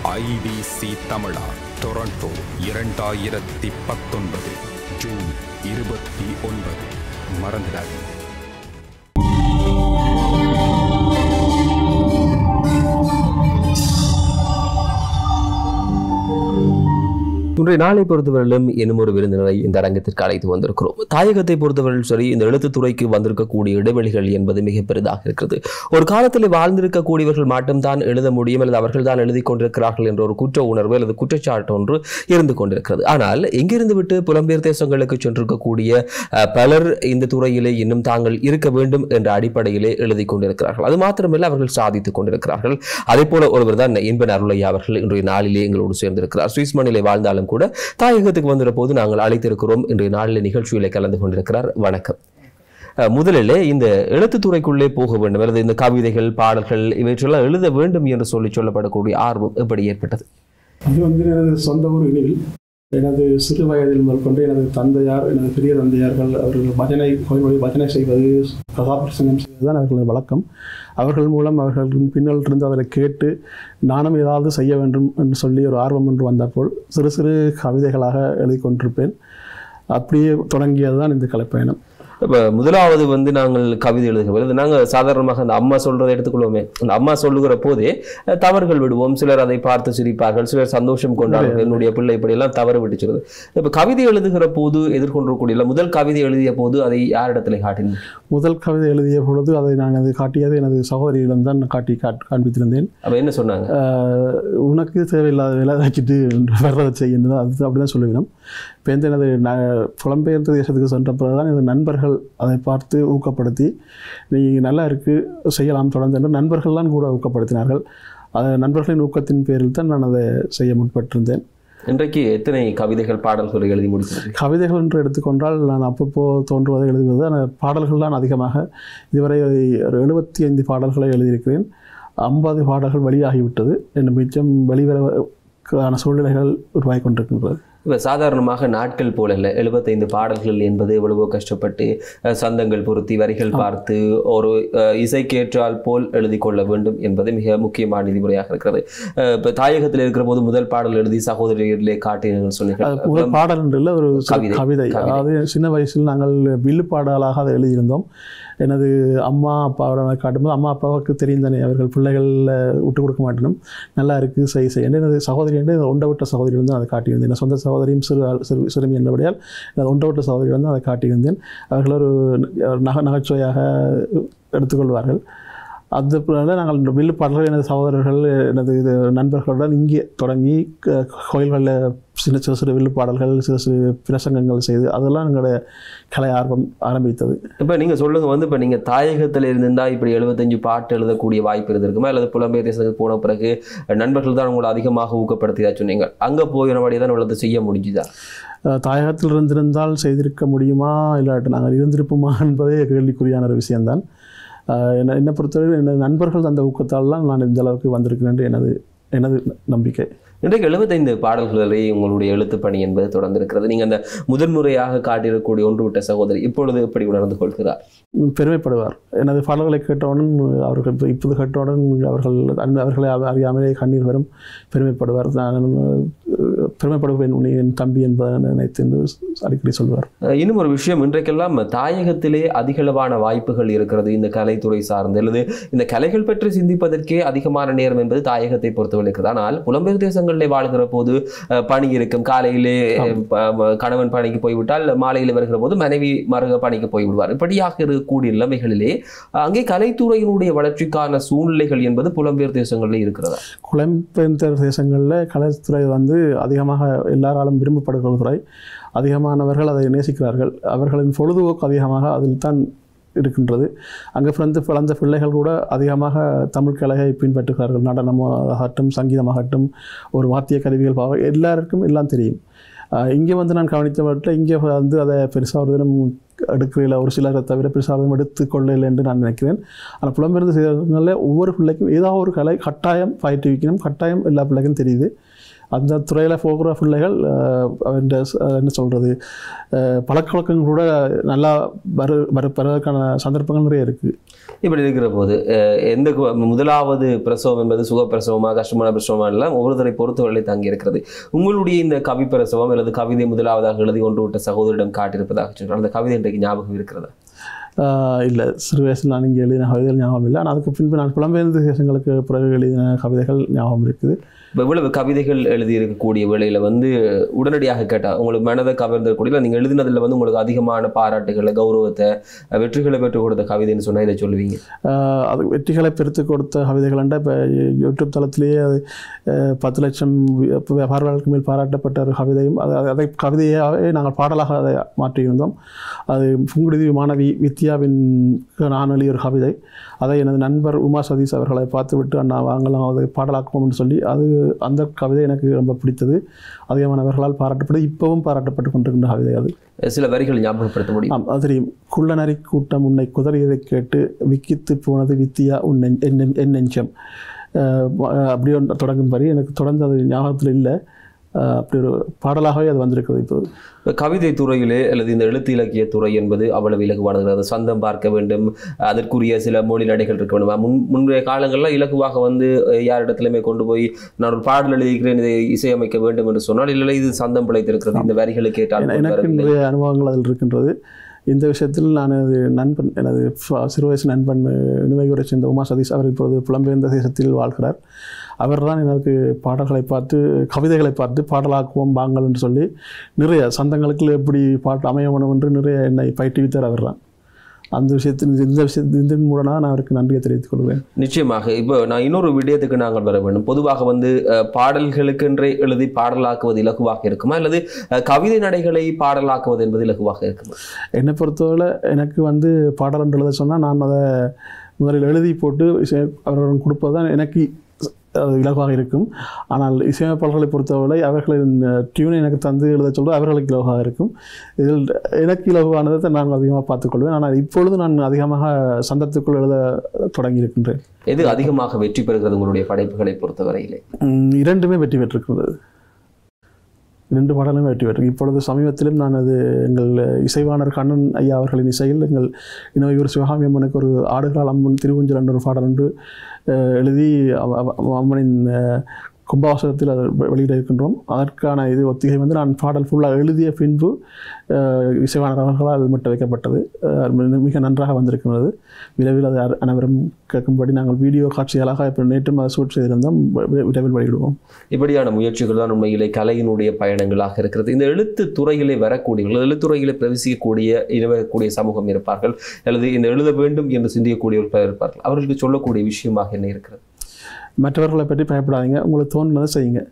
IBC தமிழா Toronto இரண்டாயிரத்தி பத்தொன்பது ஜூன் இருபத்தி ஒன்பது மறந்துடாதீங்க இன்றைய நாளை பொறுத்தவரையிலும் இன்னும் ஒரு விருந்தினரை இந்த அரங்கத்திற்கு அழைத்து வந்திருக்கிறோம் தாயகத்தை பொறுத்தவரையில் சரி இந்த எழுத்துத்துறைக்கு வந்திருக்கக்கூடிய இடைவெளிகள் என்பது மிக பெரிதாக இருக்கிறது ஒரு காலத்தில் வாழ்ந்திருக்கக்கூடியவர்கள் மட்டும்தான் எழுத முடியும் அல்லது அவர்கள் தான் எழுதி கொண்டிருக்கிறார்கள் என்ற ஒரு குற்ற உணர்வு அல்லது குற்றச்சாட்டு ஒன்று இருந்து கொண்டிருக்கிறது ஆனால் எங்கிருந்து விட்டு புலம்பெயர் தேசங்களுக்கு சென்றிருக்கக்கூடிய அஹ், பலர் இந்த துறையிலே இன்னும் தாங்கள் இருக்க வேண்டும் என்ற அடிப்படையிலே எழுதி கொண்டிருக்கிறார்கள் அது மாத்திரமல்ல அவர்கள் சாதித்துக் கொண்டிருக்கிறார்கள் அதே போல ஒருவர் தான் இன்பன் அருளையா அவர்கள் இன்றைய நாளிலே எங்களோடு சேர்ந்திருக்கிறார் சுவிஸ் மண்ணிலே வாழ்ந்தாலும் கூட தாயகத்துக்கு வந்திருந்த போது நாங்கள் அழைத்திருக்கிறோம் இன்றைய நாளில் நிகழ்ச்சியிலே கலந்து கொண்டிருக்கிறார் வணக்கம் அஹ், முதலிலே இந்த எழுத்துத்துறைக்குள்ளே போக வேண்டும் அல்லது இந்த கவிதைகள் பாடல்கள் இவற்றெல்லாம் எழுத வேண்டும் என்று சொல்லி சொல்லப்படக்கூடிய ஆர்வம் எப்படி ஏற்பட்டது இது வந்து எனது சொந்த ஊர் இனிவில் எனது சிறு வயதில் முதற்கொண்டு எனது தந்தையார் எனது பெரிய தந்தையார்கள் அவர்கள் பஜனை கோயில் பஜனை செய்வது கதாபிரசங்கம் செய்வது தான் அவர்களது வழக்கம் அவர்கள் மூலம் அவர்களின் பின்னல் இருந்து அவரை கேட்டு நானும் ஏதாவது செய்ய வேண்டும் என்று சொல்லி ஒரு ஆர்வம் ஒன்று வந்தபோல் சிறு சிறு கவிதைகளாக எழுதி கொண்டிருப்பேன் அப்படியே தொடங்கியது தான் இந்த கலைப்பயணம் இப்ப முதலாவது வந்து நாங்கள் கவிதை எழுதுகிறது நாங்கள் சாதாரணமாக அந்த அம்மா சொல்றதை எடுத்துக்கொள்வோமே அந்த அம்மா சொல்லுகிற போதே அஹ், தவறுகள் விடுவோம் சிலர் அதை பார்த்து சிரிப்பார்கள் சிலர் சந்தோஷம் கொண்டாடுவார்கள் என்னுடைய பிள்ளை இப்படி எல்லாம் தவறு விட்டுச்சுறது இப்ப கவிதை எழுதுகிற போது எதிர்கொண்டிருக்கூடிய இல்ல முதல் கவிதை எழுதிய போது அதை யாரிடத்துல காட்டினீங்க முதல் கவிதை எழுதிய பொழுது அதை நான் அது காட்டியது எனது சகோதரியிடம் தான் காட்டி காட் காண்பித்திருந்தேன் அப்ப என்ன சொன்னாங்க ஆஹ் உனக்கு தேவையில்லாத வேலை வச்சுட்டு வர்றதை செய்யணும் அது அப்படி தான் சொல்லுவினோம் இப்போ எந்த எனது ந புலம்பெயர்ந்த தேசத்துக்கு சென்ற பிறகு தான் எனது நண்பர்கள் அதை பார்த்து ஊக்கப்படுத்தி நீ நல்லா இருக்குது செய்யலாம் தொடர்ந்து என்று நண்பர்கள்லாம் கூட ஊக்கப்படுத்தினார்கள் அது நண்பர்களின் ஊக்கத்தின் பேரில் தான் நான் அதை செய்ய முற்பட்டிருந்தேன் இன்றைக்கு எத்தனை கவிதைகள் பாடல்களை எழுதி முடிச்சிருக்கீங்க கவிதைகள் என்று எடுத்துக்கொண்டால் நான் அப்பப்போ தோன்றுவதை எழுதுவது ஆனால் பாடல்கள் தான் அதிகமாக இதுவரை ஒரு எழுபத்தி ஐந்து பாடல்களை எழுதியிருக்கிறேன் ஐம்பது பாடல்கள் வெளியாகிவிட்டது என்ன மிச்சம் வெளிவரக்கான சூழ்நிலைகள் உருவாகி கொண்டிருக்கின்றது இப்ப சாதாரணமாக நாட்கள் போல இல்லை எழுபத்தைந்து பாடல்கள் என்பது எவ்வளவோ கஷ்டப்பட்டு அஹ், சந்தங்கள் பொருத்தி வரிகள் பார்த்து ஒரு அஹ், இசைக்கேற்றால் போல் எழுதி கொள்ள வேண்டும் என்பது மிக முக்கியமான விதிமுறையாக இருக்கிறது அஹ், இப்ப தாயகத்தில் இருக்கிற போது முதல் பாடல் எழுதி சகோதரிகளே காட்டினீர்கள் அது சொன்னீர்கள் முதல் பாடல் என்று இல்லை ஒரு சிறு கவிதை, கவிதை கவிதை. அதாவது சின்ன வயசில் நாங்கள் வில்லு பாடலாக அதை எழுதியிருந்தோம் எனது அம்மா அப்பாவோட காட்டும்போது அம்மா அப்பாவுக்கு தெரியும் தானே அவர்கள் பிள்ளைகள் விட்டு கொடுக்க மாட்டேனும் நல்லா இருக்குது செய் செய் என்று எனது சகோதரி என்று ஒண்ட விட்ட சகோதரி வந்து அதை காட்டியிருந்தேன் என் சொந்த சகோதரியும் சிறு ஆள்- சிறு சிறுமி என்றபடியால் எனது ஒண்ட விட்ட சகோதரி வந்து அதை காட்டியிருந்தேன் அவர்கள் ஒரு நகை நகைச்சுவையாக எடுத்துக்கொள்வார்கள் அது பிறகு நாங்கள் இந்த வில்லு பாடல்கள் எனது சகோதரர்கள் எனது இது நண்பர்களுடன் இங்கே தொடங்கி க- கோயில்களில் சின்ன சிறு சிறு வில்லு பாடல்கள் சிறு சிறு பிரசங்கங்கள் செய்து அதெல்லாம் எங்களுடைய கலை ஆர்வம் ஆரம்பித்தது இப்ப நீங்க சொல்லுங்க வந்து இப்ப நீங்க தாயகத்துல இருந்திருந்தா இப்படி எழுபத்தஞ்சு பாட்டு எழுதக்கூடிய வாய்ப்பு இருந்திருக்குமா அல்லது புலம்பெயர் தேசத்துக்கு போன பிறகு நண்பர்கள் தான் உங்களை அதிகமாக ஊக்கப்படுத்தியதா சொன்னீங்க அங்க போயினபடியே தான் உள்ளதை செய்ய முடிஞ்சுதா அஹ் தாயகத்தில் இருந்திருந்தால் செய்திருக்க முடியுமா இல்லாட்டி நாங்கள் இருந்திருப்போமா என்பதே கேள்விக்குறியான ஒரு விஷயம்தான் அஹ் என்னை என்னை பொறுத்தவரை எனது நண்பர்கள் தந்த ஊக்கத்தால் நான் இந்த அளவுக்கு வந்திருக்கிறேன் என்று எனது எனது நம்பிக்கை இன்றைக்கு எழுபத்தைந்து பாடல்களிலே உங்களுடைய எழுத்துப் பணி என்பது தொடர்ந்து இருக்கிறது நீங்க அந்த முதன்முறையாக காட்டியிருக்கக்கூடிய ஒன்று விட்ட சகோதரி இப்பொழுது எப்படி உணர்ந்து கொள்கிறார் உம், பெருமைப்படுவார் எனது பாடல்களை கேட்டவுடன் அவர்கள் இப்ப- இப்போது கேட்டவுடன் அவர்கள் அன்- அவர்களை அறி- அறியாமலே கண்ணீர் வரும் பெருமைப்படுவார் நான் அஹ், பெருமைப்படுவேன் உன்னை என் தம்பி என்பதை நினைத்து என்று அடிக்கடி சொல்வார் அஹ் இன்னும் ஒரு விஷயம் இன்றைக்கெல்லாம் தாயகத்திலே அதிகளவான வாய்ப்புகள் இருக்கிறது இந்த கலைத்துறை சார்ந்து அல்லது இந்த கலைகள் பற்றி சிந்திப்பதற்கே அதிகமான நேரம் என்பது தாயகத்தை பொறுத்தவரை இருக்கிறது ஆனால் புலம்பெயர் தேசங்களிலே வாழ்கிற போது அஹ், பணி இருக்கும் காலையிலே ப- ம- கணவன் பணிக்கு போய்விட்டால் மாலையில் வருகிற போது மனைவி மருக பணிக்கு போய்விடுவார் இப்படியாக இருக்கக்கூடிய நிலைமைகளிலே அஹ், அங்கே கலைத்துறையினுடைய வளர்ச்சிக்கான சூழ்நிலைகள் என்பது புலம்பெயர் தேசங்களிலே இருக்கிறதா புலம்பெயர்ந்த தேசங்களில் கலைத்துறை வந்து அதிகமாக எல்லாராலும் விரும்பப்படுகிற துறை அதிகமானவர்கள் அதை நேசிக்கிறார்கள் அவர்களின் பொழுதுபோக்கு அதிகமாக அதில் தான் இருக்கின்றது அங்கே பிறந்து பிறந்த பிள்ளைகள் கூட அதிகமாக தமிழ் கலையை பின்பற்றுகிறார்கள் நடனமாகட்டும் சங்கீதமாகட்டும் ஒரு வாத்திய கருவிகள் பாவ எல்லாருக்கும் எல்லாம் தெரியும் ஆஹ் இங்கே வந்து நான் கவனித்தவற்றில் இங்கே வந்து அதை பெருசாக ஒரு தினம் எடுக்கிறதில்ல ஒரு சிலரை தவிர பிரசாதம் எடுத்துக்கொள்ளலை என்று நான் நினைக்கிறேன் ஆனால் புலம்பெயர்ந்து செய்கிறதுனால ஒவ்வொரு பிள்ளைக்கும் ஏதாவது ஒரு கலை கட்டாயம் பயிற்றுவிக்கணும் கட்டாயம் எல்லா பிள்ளைக்கும் தெரியுது அந்த துறையில் போகிற பிள்ளைகள் அஹ், அவன்ட ச- என்ன சொல்கிறது பழக்க வழக்கங்கள் கூட நல்லா வரு வர பெறுவதற்கான சந்தர்ப்பங்கள் நிறைய இருக்குது இப்படி இருக்கிற போது அஹ், எந்த கு- முதலாவது பிரசவம் என்பது சுகப்பிரசவமா கஷ்டமான பிரசவமா எல்லாம் ஒவ்வொருத்தரை பொறுத்தவரை தங்கி இருக்கிறது உங்களுடைய இந்த கவி பிரசவம் அல்லது கவிதை முதலாவதாக எழுதி கொண்டு விட்ட சகோதரிடம் காட்டியிருப்பதாக சொல்றாங்க அந்த கவிதை இன்றைக்கு ஞாபகம் இருக்கிறதா இல்லை சிறு வயசில் நான் இங்கே எழுதின கவிதைகள் ஞாபகம் இல்லை ஆனால் அதுக்கு பின்பு நான் புலம்பெயர்ந்த தேசங்களுக்கு பிறகு எழுதின கவிதைகள் ஞாபகம் இருக்குது இப்போ இவ்வளவு கவிதைகள் எழுதி இருக்கக்கூடிய வேளையில வந்து உடனடியாக கேட்டா உங்களுக்கு மனதை கவர்ந்தக்கூடிய நீங்கள் எழுதினதுல வந்து உங்களுக்கு அதிகமான பாராட்டுகளை கௌரவத்தை அஹ், வெற்றிகளை பெற்றுக் கொடுத்த கவிதைன்னு சொன்னா இதை சொல்லுவீங்க ஆஹ் அது வெற்றிகளை பெருத்து கொடுத்த கவிதைகள்ண்டா இப்போ யூடியூப் தளத்திலேயே அது ஆஹ் பத்து லட்சம் வி- பார்வையாளருக்கு மேல் பாராட்டப்பட்ட ஒரு கவிதையும் அது அது- அதை கவிதையாகவே நாங்கள் பாடலாக அதை மாற்றியிருந்தோம் அது புங்குடுதி மாணவி வித்யாவின் நான் எழுதிய ஒரு கவிதை அதை எனது நண்பர் உமா சதீஷ் அவர்களை பார்த்துவிட்டு அண்ணா வாங்கலாம் அதை பாடலாக்குவோம்னு சொல்லி அது அந்த கவிதை எனக்கு ரொம்ப பிடித்தது அதிகமானவர்களால் பாராட்டப்பட்டு இப்பவும் பாராட்டப்பட்டு கொண்டிருக்கின்ற கவிதை அது சில வரிகள் ஞாபகப்படுத்த முடியும் ஆம் அது தெரியும் குள்ளநரி கூட்டம் உன்னை குதறியதைக் கேட்டு விக்கித்து போனது வித்தியா உன் நெஞ்- என் நெஞ்- என் நெஞ்சம் அஹ் அஹ் அப்படி ஒன்று தொடங்கும் வரி எனக்கு தொடர்ந்து அது ஞாபகத்தில் இல்லை அஹ் அப்படி ஒரு பாடலாகவே அது வந்திருக்கிறது இப்போது இப்ப கவிதை துறையிலே அல்லது இந்த எழுத்து இலக்கிய துறை என்பது அவ்வளவு இலகுவானது அது சொந்தம் பார்க்க வேண்டும் அதற்குரிய சில மொழி நடைகள் இருக்க வேண்டும் முன் முன்றைய காலங்களில் இலகுவாக வந்து அஹ், யாரிடத்திலுமே கொண்டு போய் நான் ஒரு பாடல் எழுதிக்கிறேன் இதை இசையமைக்க வேண்டும் என்று சொன்னால் இல்லை இது சந்தம் பிழைத்திருக்கிறது இந்த வரிகளுக்கு ஏற்றால் என- போல் எனக்கு வரவில்லை. நிறைய அனுபவங்கள் அதில் இருக்கின்றது இந்த விஷயத்தில் நான் எனது நண்பன் எனது ஃப- சிறு வயசு நண்பன் நினைவுரை சேர்ந்த உமா சதீஷ் அவர் இப்பொழுது புலம்பெயர்ந்த தேசத்தில் வாழ்கிறார் அவர்தான் எனக்கு பாடல்களை பார்த்து கவிதைகளை பார்த்து பாடலாக்குவோம் வாங்கள் என்று சொல்லி நிறைய சந்தங்களுக்கு எப்படி பாட்டு அமைய வேணும் என்று நிறைய என்னை பயிற்றுவித்தார் அவர்தான் அந்த விஷயத்தில் இந்த விஷயத்தின் இதன் மூலமாக நான் அவருக்கு நன்றியை தெரிவித்துக் கொள்கிறேன் நிச்சயமாக இப்போ நான் இன்னொரு விடயத்துக்கு நாங்கள் வர வேண்டும் பொதுவாக வந்து அஹ், பாடல்களுக்கென்றே எழுதி பாடலாக்குவது இலகுவாக இருக்குமா அல்லது அஹ், கவிதை நடைகளை பாடலாக்குவது என்பது இலகுவாக இருக்குமா என்னை பொறுத்தவரை எனக்கு வந்து பாடல் என்று எழுத சொன்னால் நான் அதை முதலில் எழுதி போட்டு இசை அவர்களிடம் கொடுப்பது தான் எனக்கு அது இலகுவாக இருக்கும் ஆனால் இசையமைப்பாளர்களை பொறுத்தவரை அவர்களின் டியூனை எனக்கு தந்து எழுத சொல்வது அவர்களுக்கு இலகுவாக இருக்கும் இதில் எனக்கு இலகுவானதை நான் அதிகமாக பார்த்துக்கொள்வேன் ஆனால் இப்பொழுது நான் அதிகமாக சந்தத்துக்குள் எழுத தொடங்கி இருக்கின்றேன் எது அதிகமாக வெற்றி பெறுகிறது உங்களுடைய படைப்புகளை பொறுத்தவரையிலே உம், இரண்டுமே வெற்றி பெற்றிருக்கிறது ரெண்டு பாடலுமே வெற்றி பெற்று இப்பொழுது சமீபத்திலும் நான் அது எங்கள் இசைவாணர் கண்ணன் ஐயா அவர்களின் இசையில் எங்கள் இனவையூர் சிவகாமி அம்மனுக்கு ஒரு ஆடுகால் அம்மன் திருவுஞ்சல் என்ற ஒரு பாடல் ஒன்று அஹ், எழுதி அவ- அவ- அம்மனின் அஹ், கும்பாவசகத்தில் அதை வெ- வெளியிட இருக்கின்றோம் அதற்கான இது ஒத்திகை வந்து நான் பாடல் ஃபுல்லாக எழுதிய பின்பு அஹ், இசைவாணர் அவர்களால் முட்ட வைக்கப்பட்டது அஹ், மிக- மிக நன்றாக வந்திருக்கிறது விரைவில் அதை அர- அனைவரும் கேட்கும்படி நாங்கள் வீடியோ காட்சிகளாக இப்போ நேற்றும் அதை ஷூட் செய்திருந்தோம் வி- விரைவில் வெளியிடுவோம் இப்படியான முயற்சிகள் தான் உண்மையிலே கலையினுடைய பயணங்களாக இருக்கிறது இந்த எழுத்து துறையிலே வரக்கூடியவர்கள் எழுத்துறையிலே பிரவேசிக்கக்கூடிய இனவக்கூடிய சமூகம் இருப்பார்கள் அல்லது இந்த எழுத வேண்டும் என்று சிந்திக்கக்கூடியவர்கள் பலர் இருப்பார்கள் அவர்களுக்கு சொல்லக்கூடிய விஷயமாக என்ன இருக்கிறது மற்றவர்களை பற்றி பயப்படாதீங்க உங்களுக்கு தோணுனதை செய்யுங்க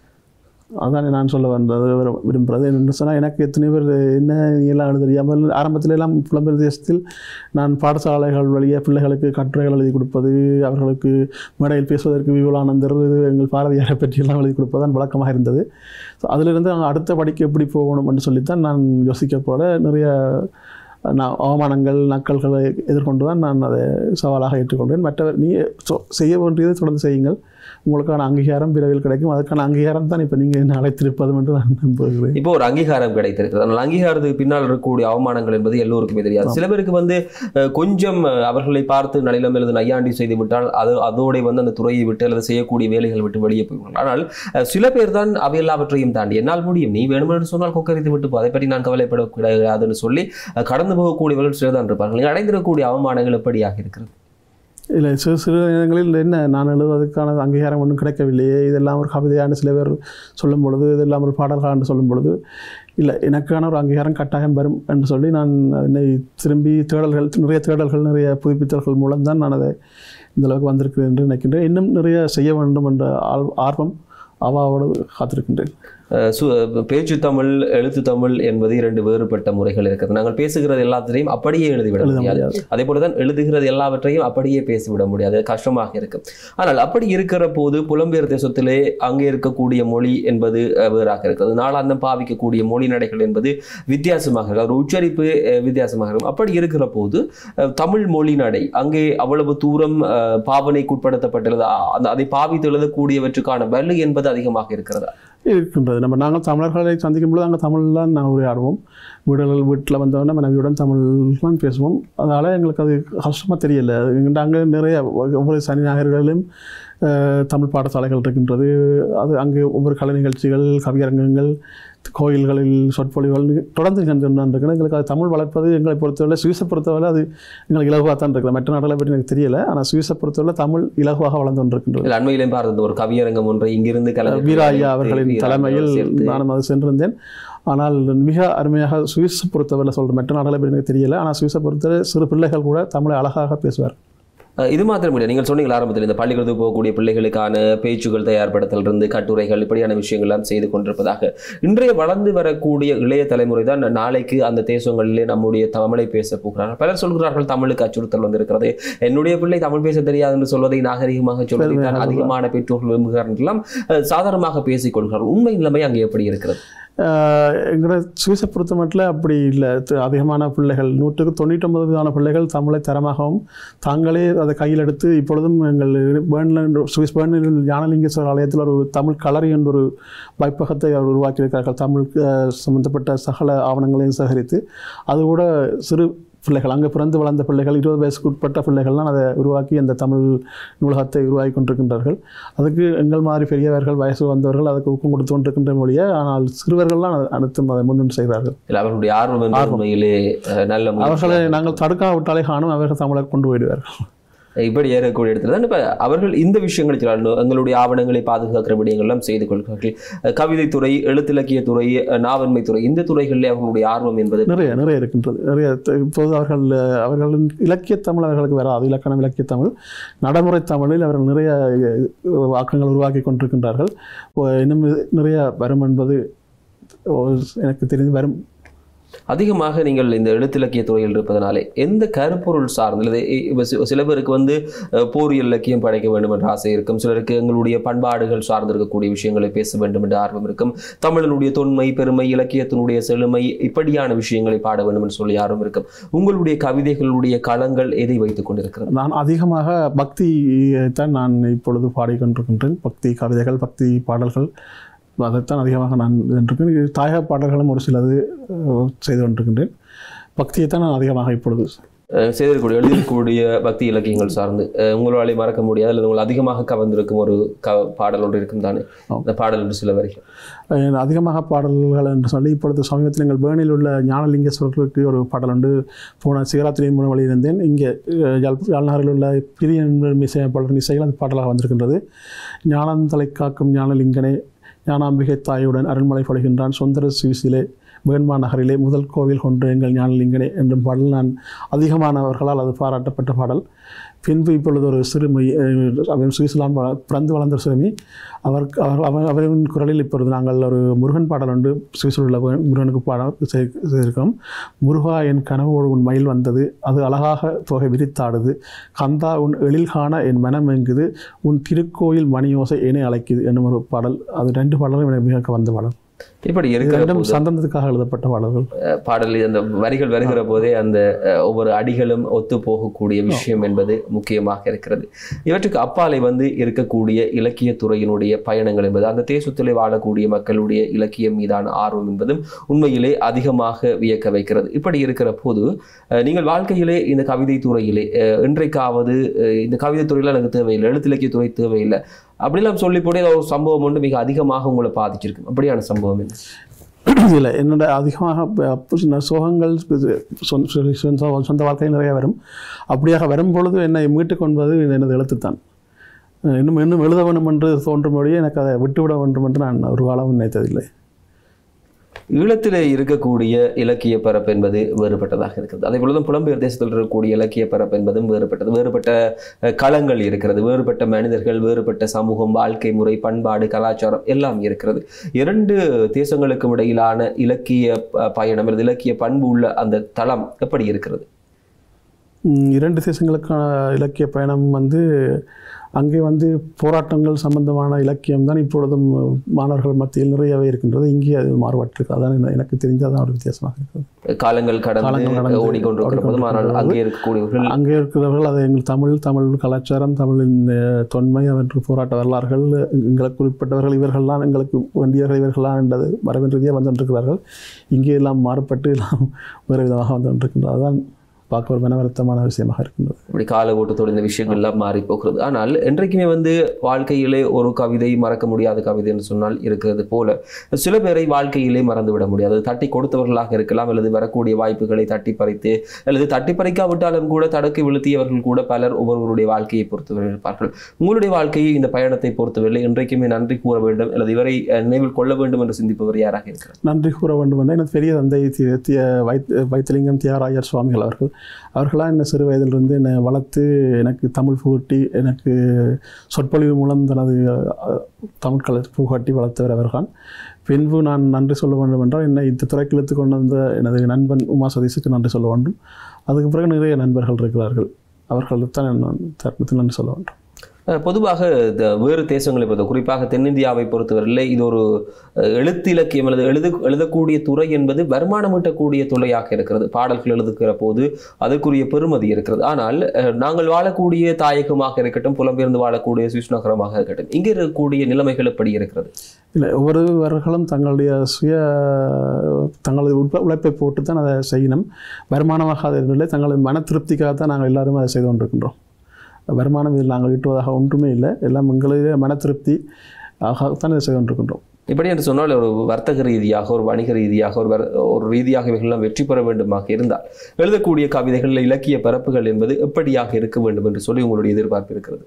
அதான் நான் சொல்ல வந்தது விரு- விரும்புகிறது என்ன சொன்னால் எனக்கு எத்தனை பேர் என்ன நீ எல்லாம் எழுதுறியா முதல்ல ஆரம்பத்துல எல்லாம் புலம்பெயர் தேசத்தில் நான் பாடசாலைகள் வழியே பிள்ளைகளுக்கு கட்டுரைகள் எழுதி கொடுப்பது அவர்களுக்கு மேடையில் பேசுவதற்கு விபுலானந்தர் எங்கள் பாரதியாரை பற்றியெல்லாம் எழுதி கொடுப்பதுதான் வழக்கமாக இருந்தது ஸோ அதிலிருந்து நாங்கள் அடுத்த படிக்க எப்படி போகணும் என்று சொல்லித்தான் நான் யோசிக்க போல நிறைய நான் அவமானங்கள் நக்கல்களை எதிர்கொண்டு தான் நான் அதை சவாலாக ஏற்றுக்கொண்டேன் மற்றவர் நீ சொ- செய்ய வேண்டியதை தொடர்ந்து செய்யுங்கள் உங்களுக்கான அங்கீகாரம் விரைவில் கிடைக்கும் அதற்கான அங்கீகாரம் தான் இப்போ நீங்கள் என்ன அழைத்திருப்பதும் என்று நான் நம்புகிறேன் இப்போ ஒரு அங்கீகாரம் கிடைத்திருக்கிறது ஆனால் அங்கீகாரத்துக்கு பின்னால் இருக்கக்கூடிய அவமானங்கள் என்பது எல்லோருக்குமே தெரியாது சில பேருக்கு வந்து அஹ், கொஞ்சம் அஹ், அவர்களை பார்த்து நலிலம் அல்லது நையாண்டி செய்து விட்டால் அது அதோட வந்து அந்த துறையை விட்டு அல்லது செய்யக்கூடிய வேலைகள் விட்டு வெளியே போய்விடுவார்கள் ஆனால் அஹ், சில பேர் தான் அவை எல்லாவற்றையும் தாண்டி என்னால் முடியும் நீ வேணுமென்று சொன்னால் கொக்கரித்து விட்டு போ அதை பற்றி நான் கவலைப்படக்கூடாதுன்னு சொல்லி அஹ், கடந்து போகக்கூடியவர்கள் சிலர் தான் இருப்பார்கள் நீங்கள் அடைந்திருக்கக்கூடிய அவமானங்கள் எப்படியாக இருக்கிறது இல்லை சிறு சிறு நேரங்களில் என்ன நான் எழுதுவதற்கான அங்கீகாரம் ஒன்றும் கிடைக்கவில்லையே இதெல்லாம் ஒரு கவிதையாண்டு சில பேர் சொல்லும் பொழுது இதெல்லாம் ஒரு பாடல்காண்டு சொல்லும் பொழுது இல்லை எனக்கான ஒரு அங்கீகாரம் கட்டாயம் வரும் என்று சொல்லி நான் என்னை திரும்பி தேடல்கள் நிறைய தேடல்கள் நிறைய புதுப்பித்தல்கள் மூலம் தான் நான் அதை இந்த அளவுக்கு வந்திருக்கிறேன் என்று நினைக்கின்றேன் இன்னும் நிறைய செய்ய வேண்டும் என்ற ஆல்- ஆர்வம் அவாவோடு காத்திருக்கின்றேன் அஹ், சு பேச்சு தமிழ் எழுத்து தமிழ் என்பது இரண்டு வேறுபட்ட முறைகள் இருக்கிறது நாங்கள் பேசுகிறது எல்லாத்தையும் அப்படியே எழுதிவிட எழுத முடியாது முடியாது அதே போல தான் எழுதுகிறது எல்லாவற்றையும் அப்படியே பேசிவிட முடியாது அது கஷ்டமாக இருக்கும் ஆனால் அப்படி இருக்கிற போது புலம்பெயர் தேசத்திலே அங்கே இருக்கக்கூடிய மொழி என்பது அஹ், வேறாக இருக்கிறது நாளாந்தம் பாவிக்கக்கூடிய மொழி நடைகள் என்பது வித்தியாசமாக இருக்கு ஒரு உச்சரிப்பு அஹ், வித்தியாசமாக இருக்கும் அப்படி இருக்கிற போது அஹ், தமிழ் மொழி நடை அங்கே அவ்வளவு தூரம் அஹ், பாவனைக்குட்படுத்தப்பட்டுள்ளது அ- அந்த அதை பாவித்து எழுதக்கூடியவற்றுக்கான வலு என்பது அதிகமாக இருக்கிறதா இருக்கின்றது நம்ம நாங்கள் தமிழர்களை சந்திக்கும் பொழுது நாங்கள் தமிழ் தான் நாங்கள் உரையாடுவோம் வீடுகள் வீட்டில் வந்தோடனே மனைவியுடன் தமிழ் தான் பேசுவோம் அதனால் எங்களுக்கு அது கஷ்டமாக தெரியல அங்கே நிறைய ஒவ்வொரு சனி ஞாயிறுகளிலும் அஹ், தமிழ் பாடசாலைகள் இருக்கின்றது அது அங்கே ஒவ்வொரு கலை நிகழ்ச்சிகள் கவியரங்கங்கள் கோயில்களில் சொற்பொழிவுகள் தொடர்ந்து நிகழ்ந்துருக்கின்றன எங்களுக்கு அது தமிழ் வளர்ப்பது எங்களை பொறுத்தவரை சுவிஸை பொறுத்தவரை அது எங்களுக்கு இலகுவாக தான் இருக்குது மற்ற நாடுகளை பற்றி எனக்கு தெரியல ஆனால் சுவிஸை பொறுத்தவரை தமிழ் இலகுவாக வளர்ந்து கொண்டிருக்கின்றது இதில் அண்மையிலேயும் பார்த்து ஒரு கவியரங்கம் ஒன்றை இங்கிருந்து கலைஞர் வீரா ஐயா அவர்களின் வீரா தலைமையில் சேர்த்து நானும் அது சென்றிருந்தேன் ஆனால் மிக அருமையாக சுவிஸ் பொறுத்தவரை சொல்கிறேன் மற்ற நாடுகளை பற்றி எனக்கு தெரியல ஆனால் சுவிஸை பொறுத்தவரை சிறு பிள்ளைகள் கூட தமிழை அழகாக பேசுவார் அஹ் இது மாத்திரம் இல்லை நீங்கள் சொன்னீங்க ஆரம்பத்தில் இந்த பள்ளிக்கூடத்துக்கு போகக்கூடிய பிள்ளைகளுக்கான பேச்சுகள் தயார்படுத்தல் இருந்து கட்டுரைகள் இப்படியான விஷயங்கள் எல்லாம் செய்து கொண்டிருப்பதாக இன்றைய வளர்ந்து வரக்கூடிய இளைய தலைமுறை தான் நாளைக்கு அந்த தேசங்களிலே நம்முடைய தமிழை பேச போகிறார்கள் பலர் சொல்கிறார்கள் தமிழுக்கு அச்சுறுத்தல் வந்திருக்கிறது என்னுடைய பிள்ளை தமிழ் பேச தெரியாது என்று சொல்வதை நாகரிகமாக சொல்வதை தான் அதிகமான பெற்றோர்கள் விரும்புகிறார்கள் எல்லாம் அஹ், சாதாரணமாக பேசிக் கொள்கிறார்கள் உண்மை நிலைமை அங்கே எப்படி இருக்கிறது ஆஹ் எங்களோட சுவிஸை பொறுத்த மட்டும் அப்படி இல்லை து- அதிகமான பிள்ளைகள் நூற்றுக்கு தொண்ணூற்றொன்பது விதமான பிள்ளைகள் தமிழை தரமாகவும் தாங்களே அதை கையில் எடுத்து இப்பொழுதும் எங்கள் பேர்னில் சுவிஸ் பேர்னில் ஞானலிங்கேஸ்வரர் ஆலயத்தில் ஒரு தமிழ் கலரி என்ற ஒரு வைப்பகத்தை அவர் உருவாக்கியிருக்கிறார்கள் தமிழ் ஆஹ், சம்பந்தப்பட்ட சகல ஆவணங்களையும் சேகரித்து அது கூட சிறு பிள்ளைகள் அங்கே பிறந்து வளர்ந்த பிள்ளைகள் இருபது வயசுக்கு உட்பட்ட பிள்ளைகள்லாம் அதை உருவாக்கி அந்த தமிழ் நூலகத்தை உருவாக்கி கொண்டிருக்கின்றார்கள் அதுக்கு எங்கள் மாதிரி பெரியவர்கள் வயசு வந்தவர்கள் அதுக்கு ஊக்கம் கொடுத்து கொண்டிருக்கின்ற மொழியை ஆனால் சிறுவர்கள்லாம் அதை அடுத்து அதை முன்னின்று செய்கிறார்கள் இல்லை அவர்களுடைய ஆர்வம் என்பது உண்மையிலே அஹ், நல்ல முயற்சி. அவர்களை நாங்கள் தடுக்காவிட்டாலே காணும் அவர்கள் தமிழை கொண்டு போயிடுவார்கள் இப்படி ஏறக்கூடிய இடத்துல தான் இப்போ அவர்கள் இந்த விஷயங்களை செய்யலாம். எங்களுடைய ஆவணங்களை பாதுகாக்கிற விடயங்கள் எல்லாம் செய்து கொள்கிறார்கள் அஹ் கவிதைத்துறை எழுத்திலக்கிய துறை அஹ் நாவன்மை துறை இந்த துறைகளில் அவர்களுடைய ஆர்வம் என்பது நிறைய நிறைய இருக்கின்றது நிறைய த- இப்போது அவர்கள் அஹ், அவர்களின் இலக்கிய தமிழ் அவர்களுக்கு வராது இலக்கணம் இலக்கிய தமிழ் நடைமுறை தமிழில் அவர்கள் நிறைய அஹ், வாக்கங்கள் உருவாக்கி கொண்டிருக்கின்றார்கள் ஓ, இன்னும் இது நிறைய வரும் என்பது ஓ, எனக்கு தெரிந்து வரும் அதிகமாக நீங்கள் இந்த எழுத்திலக்கிய துறையில் இருப்பதனாலே எந்த கருப்பொருள் சார்ந்து அல்லது இ- இப்ப சி- சில பேருக்கு வந்து அஹ், போர் இலக்கியம் படைக்க வேண்டும் என்ற ஆசை இருக்கும் சிலருக்கு எங்களுடைய பண்பாடுகள் சார்ந்து இருக்கக்கூடிய விஷயங்களை பேச வேண்டும் என்ற ஆர்வம் இருக்கும் தமிழனுடைய தொன்மை பெருமை இலக்கியத்தினுடைய செழுமை இப்படியான விஷயங்களை பாட வேண்டும் என்று சொல்லி ஆர்வம் இருக்கும் உங்களுடைய கவிதைகளுடைய களங்கள் எதை வைத்துக் கொண்டிருக்கிறது நான் அதிகமாக பக்தி தான் நான் இப்பொழுது பாடிக்கொண்டிருக்கின்றேன் பக்தி கவிதைகள் பக்தி பாடல்கள் அதைத்தான் அதிகமாக நான் இருக்கேன் தாயக பாடல்களும் ஒரு சிலது அஹ், செய்து கொண்டிருக்கின்றேன் பக்தியைத்தான் நான் அதிகமாக இப்பொழுது அஹ் செய்திருக்கக்கூடிய எழுதியிருக்கக்கூடிய பக்தி இலக்கியங்கள் சார்ந்து அஹ் உங்களாலே மறக்க முடியாது அல்லது உங்கள் அதிகமாக கவர்ந்திருக்கும் ஒரு க பாடல் ஒன்று இருக்கும் தானே ஆம். அந்த பாடல் என்று சில வரிகள் அஹ், அதிகமாக பாடல்கள் என்று சொல்லி இப்பொழுது சமீபத்தில் எங்கள் பேர்னில் உள்ள ஞானலிங்கேஸ்வரருக்கு ஒரு பாடல் உண்டு போன சிவராத்திரி மூலம் வழியிருந்தேன் இங்கே அஹ், யாழ் யாழ்நகரில் உள்ள பிரியன் இசையமைப்பாளர் இசையில் அந்த பாடலாக வந்திருக்கின்றது ஞானந்தலை காக்கும் ஞானலிங்கனே ஞானாம்பிகை தாயுடன் அருண்மலை படுகின்றான் சுந்தர சுவிசிலே வேண்மா நகரிலே முதல் கோவில் கொண்டு எங்கள் ஞானலிங்கனே என்ற பாடல் நான் அதிகமானவர்களால் அது பாராட்டப்பட்ட பாடல் பின்பு இப்பொழுது ஒரு சிறுமி அஹ், அவர் சுவிட்சர்லாந்து வள- பிறந்து வளர்ந்த சிறுமி அவர் அவர் அவர் அவரின் குரலில் இப்பொழுது நாங்கள் ஒரு முருகன் பாடல் உண்டு சுவிஸில் உள்ள முருகன்- முருகனுக்கு பாடல் செய்- செய்திருக்கிறோம் முருகா என் கனவோடு உன் மயில் வந்தது அது அழகாக தொகை விரித்தாடுது கந்தா உன் எழில் காண என் மனம் எங்குது உன் திருக்கோயில் மணியோசை என்னை அழைக்குது என்னும் ஒரு பாடல் அது ரெண்டு பாடலும் எனக்கு மிக வந்த பாடல் இப்படி இது இருக்கிற ரெண்டும் போது சந்தனத்துக்காக எழுதப்பட்ட பாடல்கள் அஹ் பாடல் அந்த வரிகள் வருகிற போதே அந்த அஹ், ஒவ்வொரு அடிகளும் ஒத்து போகக்கூடிய விஷயம் என்பது முக்கியமாக இருக்கிறது இவற்றுக்கு அப்பாலை வந்து இருக்கக்கூடிய இலக்கிய துறையினுடைய பயணங்கள் என்பது அந்த தேசத்திலே வாழக்கூடிய மக்களுடைய இலக்கியம் மீதான ஆர்வம் என்பதும் உண்மையிலே அதிகமாக வியக்க வைக்கிறது இப்படி இருக்கிற போது அஹ், நீங்கள் வாழ்க்கையிலே இந்த கவிதை துறையிலே அஹ், இன்றைக்காவது அஹ், இந்த கவிதை துறையில் எனக்கு தேவையில்லை எழுத்திலக்கிய துறை தேவையில்லை அப்படிலாம் சொல்லி போட்டு ஏதோ ஒரு சம்பவம் ஒன்று மிக அதிகமாக உங்களை பாதிச்சிருக்கு அப்படியான சம்பவம் என்ன இல்லை என்னோட அதிகமாக ப- அப்ப சின்ன சோகங்கள் இது சொந்த சொந்த- சொந்த- சொந்த வாழ்க்கையில் நிறைய வரும் அப்படியாக வரும் பொழுது என்னை மீட்டுக் கொள்வது எனது எழுத்துத்தான் அஹ் இன்னும் இன்னும் எழுத வேண்டும் என்று தோன்றும் வழியே எனக்கு அதை விட்டுவிட வேண்டும் என்று நான் ஒரு காலம் நினைத்ததில்லை ஈழத்தில் இருக்கக்கூடிய இலக்கிய பரப்பு என்பது வேறுபட்டதாக இருக்கிறது அதே போலதான் புலம்பெயர் தேசத்தில் இருக்கக்கூடிய இலக்கிய பரப்பு என்பதும் வேறுபட்டது வேறுபட்ட அஹ், களங்கள் இருக்கிறது வேறுபட்ட மனிதர்கள் வேறுபட்ட சமூகம் வாழ்க்கை முறை பண்பாடு கலாச்சாரம் எல்லாம் இருக்கிறது இரண்டு தேசங்களுக்கும் இடையிலான இலக்கிய ப- பயணம் அல்லது இலக்கிய பண்பு உள்ள அந்த தளம் எப்படி இருக்கிறது ம், இரண்டு தேசங்களுக்கான இலக்கிய பயணம் வந்து அங்கே வந்து போராட்டங்கள் சம்பந்தமான இலக்கியம் தான் இப்பொழுதும் மாணவர்கள் மத்தியில் நிறையவே இருக்கின்றது இங்கே அது மாறுபட்டிருக்கு அதான் என்ன- எனக்கு தெரிஞ்சதான் ஒரு வித்தியாசமாக இருக்கிறது காலங்கள் கடந்து காலங்கள் கடந்து ஓடிக்கொண்டிருக்கிற போதும் ஆனால் அங்கே இருக்கக்கூடியவர்கள் அங்கே இருக்கிறவர்கள் அது எங்கள் தமிழ் தமிழ் கலாச்சாரம் தமிழின் அஹ், தொன்மை அவற்றுக்கு போராட்ட வரலாறுகள் எங்களுக்கு குறிப்பிட்டவர்கள் இவர்கள்லாம் எங்களுக்கு வேண்டியவர்கள் இவர்கள்லாம் என்றது மரபின் ரீதியாக வந்துருக்கிறார்கள் இங்கே எல்லாம் மாறுபட்டு எல்லாம் வேறு விதமாக வந்துருக்கின்றது அதுதான் பார்க்க ஒரு மனவருத்தமான விஷயமாக இருக்கின்றது இப்படி கால ஓட்டத்தோடு இந்த விஷயங்கள்லாம் மாறி போகிறது ஆனால் என்றைக்குமே வந்து வாழ்க்கையிலே ஒரு கவிதை மறக்க முடியாத கவிதை என்று சொன்னால் இருக்கிறது போல சில பேரை வாழ்க்கையிலே மறந்து விட முடியாது அது தட்டி கொடுத்தவர்களாக இருக்கலாம் அல்லது வரக்கூடிய வாய்ப்புகளை தட்டி பறித்து அல்லது தட்டி பறிக்காவிட்டாலும் கூட தடுக்கி விழுத்தியவர்கள் கூட பலர் ஒவ்வொருவருடைய வாழ்க்கையை பொறுத்தவரை இருப்பார்கள் உங்களுடைய வாழ்க்கையை இந்த பயணத்தை பொறுத்தவரை இன்றைக்குமே நன்றி கூற வேண்டும் அல்லது இவரை அஹ், நினைவில் கொள்ள வேண்டும் என்று சிந்திப்பவர் யாராக இருக்கிறார் நன்றி கூற வேண்டும் என்ற எனது பெரிய தந்தை தி- தி- வைத் வைத்திலிங்கம் தியாகராயர் சுவாமிகள் அவர்கள் அவர்களாக என்னை சிறு வயதிலிருந்து என்னை வளர்த்து எனக்கு தமிழ் புகட்டி எனக்கு சொற்பொழிவு மூலம் தனது அஹ், தமிழ் கலை புகட்டி வளர்த்தவர் அவர்தான் பின்பு நான் நன்றி சொல்ல வேண்டும் என்றால் என்னை இந்த துறைக்கு இழுத்து கொண்டு வந்த எனது நண்பன் உமா சதீஷுக்கு நன்றி சொல்ல வேண்டும் அதுக்கு பிறகு நிறைய நண்பர்கள் இருக்கிறார்கள் அவர்களுக்கு தான் நான் தருணத்தில் நன்றி சொல்ல வேண்டும் அஹ் பொதுவாக இந்த வேறு தேசங்களை பொறுத்த குறிப்பாக தென்னிந்தியாவை பொறுத்தவரையில் இது ஒரு அஹ், எழுத்து இலக்கியம் அல்லது எழுது எழுதக்கூடிய துறை என்பது வருமானம் ஈட்டக்கூடிய துறையாக இருக்கிறது பாடல்கள் எழுதுகிற போது அதற்குரிய பெருமதி இருக்கிறது ஆனால் அஹ், நாங்கள் வாழக்கூடிய தாயகமாக இருக்கட்டும் புலம்பெயர்ந்து வாழக்கூடிய சுவிஸ் நகரமாக இருக்கட்டும் இங்கே இருக்கக்கூடிய நிலைமைகள் எப்படி இருக்கிறது இல்லை ஒவ்வொருவர்களும் தங்களுடைய சுய தங்களது உட்ப உழைப்பை போட்டு தான் அதை செய்யணும் வருமானமாக அது இல்லை தங்களது மன திருப்திக்காக தான் நாங்கள் எல்லாரும் அதை செய்து கொண்டிருக்கின்றோம் வருமானம் இதில் நாங்கள் ஈட்டுவதாக ஒன்றுமே இல்லை எல்லாம் எங்களுடைய மன திருப்தி ஆகத்தான் இதை செய்து கொண்டிருக்கின்றோம் இப்படி என்று சொன்னால் ஒரு வர்த்தக ரீதியாக ஒரு வணிக ரீதியாக ஒரு வர்- ஒரு ரீதியாக இவைகளெல்லாம் வெற்றி பெற வேண்டுமாக இருந்தால் எழுதக்கூடிய கவிதைகள் இலக்கிய பரப்புகள் என்பது எப்படியாக இருக்க வேண்டும் என்று சொல்லி உங்களுடைய எதிர்பார்ப்பு இருக்கிறது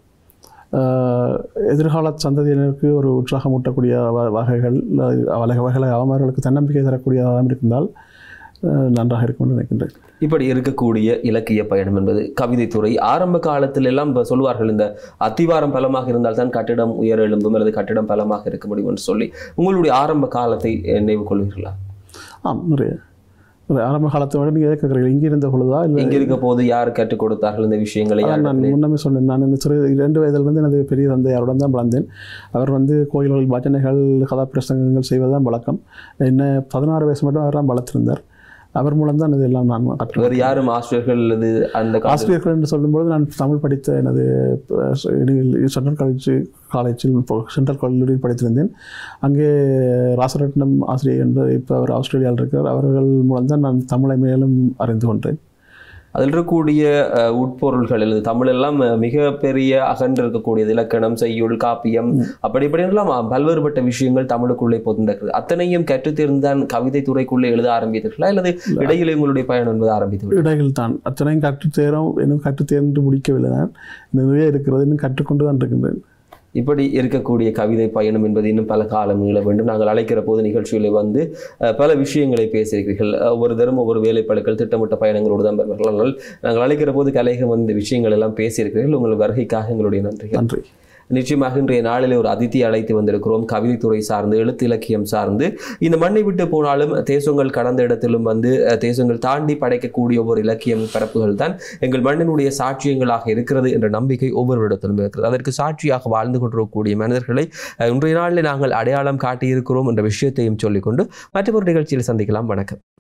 ஆஹ் எதிர்கால சந்ததியினருக்கு ஒரு உற்சாகமூட்டக்கூடிய வ- வகைகள் வகை வகைகளை அவர்களுக்கு தன்னம்பிக்கை தரக்கூடியதாக இருந்தால் ஆஹ் நன்றாக இருக்கும் என்று நினைக்கின்றேன் இப்படி இருக்கக்கூடிய இலக்கிய பயணம் என்பது கவிதைத்துறை ஆரம்ப காலத்தில் எல்லாம் இப்ப சொல்லுவார்கள் இந்த அத்திவாரம் பலமாக இருந்தால் தான் கட்டிடம் உயர எழும்பும் அல்லது கட்டிடம் பலமாக இருக்க முடியும் என்று சொல்லி உங்களுடைய ஆரம்ப காலத்தை அஹ், நினைவு கொள்வீர்களா ஆம் நிறைய நிறைய ஆரம்ப காலத்தை விட நீங்கள் கேட்குறீங்க இங்கே இருந்த பொழுதா இல்லை இங்க இருக்க போது யார் கற்றுக் கொடுத்தார்கள் இந்த விஷயங்களை அதான் யார் நான் முன்னமே சொன்னேன் நான் இந்த சிறு இரண்டு வயதிலிருந்து எனது பெரிய தந்தையாருடன் தான் வளர்ந்தேன் அவர் வந்து கோயில்கள் பஜனைகள் கதாபிரசங்கங்கள் செய்வதுதான் வழக்கம் என்ன பதினாறு வயசு மட்டும் அவர் தான் வளர்த்திருந்தார் அவர் மூலம் தான் இதெல்லாம் நான் கற்று வேறு யாரும் ஆசிரியர்கள் அல்லது அந்த காலத்தில் ஆசிரியர்கள் என்று சொல்லும்போது நான் தமிழ் படித்த எனது அஹ், சென்ட்ரல் காலேஜ் காலேஜில் இப்போ சென்ட்ரல் கல்லூரியில் படித்திருந்தேன் அங்கே ராசரட்னம் ஆசிரியர் என்று இப்போ அவர் ஆஸ்திரேலியாவில் இருக்கிறார் அவர்கள் மூலம் தான் நான் தமிழை மேலும் அறிந்து கொண்டேன் அதில் இருக்கக்கூடிய அஹ், உட்பொருள்கள் அல்லது தமிழெல்லாம் அஹ், மிக பெரிய அகன்று இருக்கக்கூடியது இலக்கணம் செய்யுள் காப்பியம் அப்படி இப்படியெல்லாம் அஹ், பல்வேறுபட்ட விஷயங்கள் தமிழுக்குள்ளே பொதிந்திருக்கிறது அத்தனையும் கற்றுத்தேர்ந்தான் கவிதை துறைக்குள்ளே எழுத ஆரம்பித்தீர்களா அல்லது இடையிலே உங்களுடைய பயணம் என்பது ஆரம்பித்து விட்டதா? இடைகள் தான் அத்தனையும் கற்றுத்தேரும் இன்னும் கற்றுத்தேர்ந்து முடிக்கவில்லை நான் இன்னும் நிறைய இருக்கிறது இன்னும் கற்றுக்கொண்டு தான் இருக்கின்றேன் இப்படி இருக்கக்கூடிய கவிதை பயணம் என்பது இன்னும் பல காலம் நீள வேண்டும் நாங்கள் அழைக்கிற போது நிகழ்ச்சிகளை வந்து அஹ், பல விஷயங்களை பேசியிருக்கிறீர்கள் அஹ், ஒவ்வொரு தரம் ஒவ்வொரு வேலைப்பழுக்கள் திட்டமிட்ட பயணங்களோடு தான் வருவார்கள் ஆனால் நாங்கள் அழைக்கிற போது கலைகம் வந்து இந்த விஷயங்கள் எல்லாம் பேசியிருக்கிறீர்கள் உங்கள் வருகைக்காக எங்களுடைய நன்றிகள் நன்றி நிச்சயமாக இன்றைய நாளிலே ஒரு அதித்தி அழைத்து வந்திருக்கிறோம் கவிதைத்துறை சார்ந்து எழுத்து இலக்கியம் சார்ந்து இந்த மண்ணை விட்டு போனாலும் தேசங்கள் கடந்த இடத்திலும் வந்து அஹ், தேசங்கள் தாண்டி படைக்கக்கூடிய ஒவ்வொரு இலக்கியம் பரப்புகள் தான் எங்கள் மண்ணினுடைய சாட்சியங்களாக இருக்கிறது என்ற நம்பிக்கை ஒவ்வொரு இடத்திலும் இருக்கிறது அதற்கு சாட்சியாக வாழ்ந்து கொண்டிருக்கக்கூடிய மனிதர்களை அஹ், இன்றைய நாளில் நாங்கள் அடையாளம் காட்டியிருக்கிறோம் என்ற விஷயத்தையும் சொல்லிக்கொண்டு மற்றொரு நிகழ்ச்சியில் சந்திக்கலாம் வணக்கம்